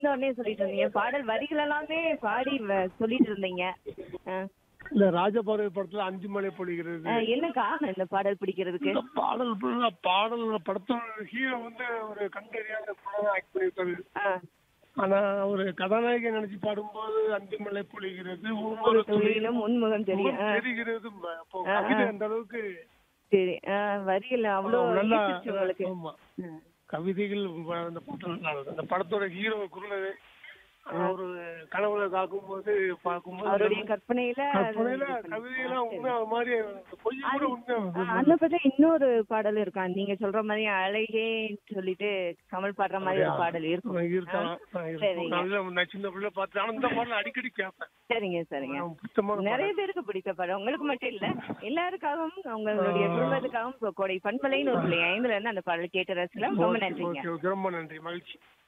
இந்த உடனே சொல்லிட்டு இருந்தீங்க பாடல் வரிகள் எல்லாமே பாடி வ- சொல்லிட்டு இருந்தீங்க ஆ. இல்ல ராஜபார்வை படத்துல அஞ்சு மலை பொழிகிறது ஆ, என்ன காரணம் இந்த பாடல் பிடிக்கிறதுக்கு இந்த பாடல் full ஆ பாடல் படத்தோட ஹீரோ வந்து ஒரு கண்டறியாத ஆக்ட் பண்ணிருக்காரு ஆ. ஆனா ஒரு கதாநாயகன் நினைச்சு பாடும்போது அஞ்சு மலை பொழிகிறது ஒரு ஒவ்வொரு துளியிலும் உன்முகம் தெரியும் முகம் ஆ. தெரிகிறது அப்போ ஆ, கவிதை ஆ. அந்த அளவுக்கு சரி ஆ, வரிகள் அவ்வளோ நல்லா ஈர்த்துச்சு உங்களுக்கு ஆமா ம். கவிதைகள் வ- அந்த பாட்டு நல்லா இருக்கு. அந்த படத்தோட ஹீரோ குரல் ஒரு கனவுல காக்கும்போது பார்க்கும்போது அவருடைய கற்பனையில அது கற்பனையில இது பண்ணி- கவிதையெல்லாம் உண்மை அது மாதிரி பொய் கூட உண்மை ஆ, அந்த பத்தி இன்னொரு பாடல் இருக்கா நீங்க சொல்ற மாதிரி அழகே சொல்லிட்டு கமல் பாடுற மாதிரி ஒரு பாடல் இருக்கும் இருக்கலாம் ஆ, இருக்கும். சரிங்க நல்ல நான் சின்ன பிள்ளை பார்த்து ஆனா இந்த பாடல் அடிக்கடி கேட்பேன் சரிங்க சரிங்க நான் பிடித்தமான நிறைய பேருக்கு பிடித்த படம் உங்களுக்கு மட்டும் இல்ல எல்லாருக்காகவும் உங்களுடைய குடும்பத்துக்காகவும் இப்போ கோடை பண்பலைன்னு ஒரு பிள்ளை ஐந்துல இருந்து அந்த பாடல் கேட்டு ரசிக்கலாம் ரொம்ப ஓகே நன்றிங்க ஓகே ரொம்ப நன்றி மகிழ்ச்சி